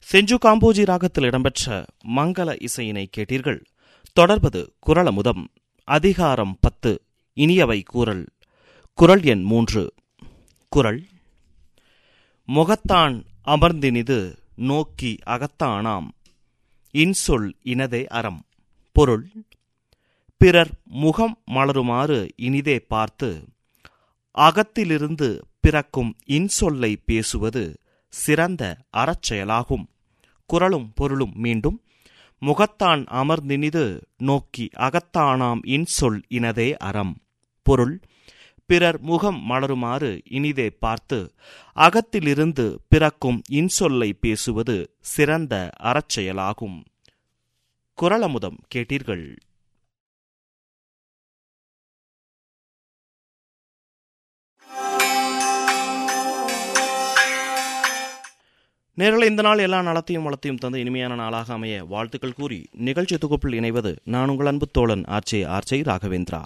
செஞ்சு காம்போஜி ராகத்தில் இடம்பெற்ற மங்கள இசையினை கேட்டீர்கள் தொடர்வது குரலமுதம் அதிகாரம் பத்து இனியவை கூறல் குரல் எண் மூன்று குரல் முகத்தான் அமர்ந்தினிது நோக்கி அகத்தானாம் இன்சொல் இனதே அறம் பொருள் பிறர் முகம் மலருமாறு இனிதே பார்த்து அகத்திலிருந்து பிறக்கும் இன்சொல்லை பேசுவது சிறந்த அறச்செயலாகும் குரலும் பொருளும் மீண்டும் முகத்தான் அமர்ந்தினிது நோக்கி அகத்தானாம் இன்சொல் இனதே அறம் பொருள் பிறர் முகம் மலருமாறு இனிதே பார்த்து அகத்திலிருந்து பிறக்கும் இன்சொல்லை பேசுவது சிறந்த அறச்செயலாகும் குரலமுதம் கேட்டீர்கள் நேரில் இந்த நாள் எல்லா நலத்தையும் வளத்தையும் தந்து இனிமையான நாளாக அமைய வாழ்த்துக்கள் கூறி நிகழ்ச்சி தொகுப்பில் இணைவது நான் உங்கள் அன்பு தோழன் ஆர்ச்சே ஆர்ச்சை ராகவேந்திரா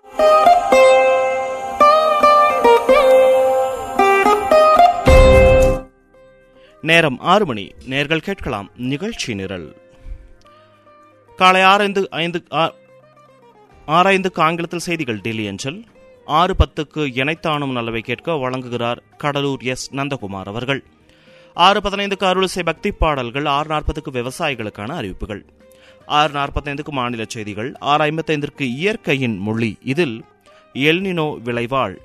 நேரம் ஆறு மணி நேர்கள் கேட்கலாம் நிகழ்ச்சி நிரல் காலை ஆரைந்து ஐந்து ஆரைந்துக்கு ஆங்கிலத்தில் செய்திகள் டெல்லி அஞ்சல் ஆறு பத்துக்கு இணைத்தானும் நல்லவை கேட்க வழங்குகிறார் கடலூர் எஸ் நந்தகுமார் அவர்கள் ஆறு பதினைந்துக்கு அருளிசை பக்தி பாடல்கள் ஆறு நாற்பதுக்கு விவசாயிகளுக்கான அறிவிப்புகள் ஆறு நாற்பத்தைந்துக்கு மாநில செய்திகள் ஆறு ஐம்பத்தைந்திற்கு இயற்கையின் மொழி இதில் எல்னினோ விளைவால்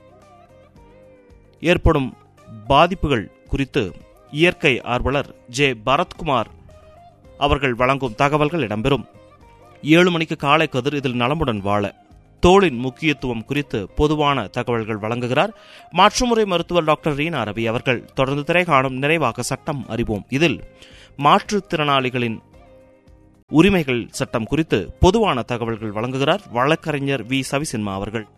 ஏற்படும் பாதிப்புகள் குறித்து இயற்கை ஆர்வலர் ஜே பரத்குமார் அவர்கள் வழங்கும் தகவல்கள் இடம்பெறும் ஏழு மணிக்கு காலை கதிர் இதில் நலமுடன் வாழ தோளின் முக்கியத்துவம் குறித்து பொதுவான தகவல்கள் வழங்குகிறார் மாற்றுமுறை மருத்துவர் டாக்டர் ரீனா ரவி அவர்கள் தொடர்ந்து திரை காணும் நிறைவாக சட்டம் அறிவோம் இதில் மாற்றுத்திறனாளிகளின் உரிமைகள் சட்டம் குறித்து பொதுவான தகவல்கள் வழங்குகிறார் வழக்கறிஞர் வி சவிசின்மா அவர்கள்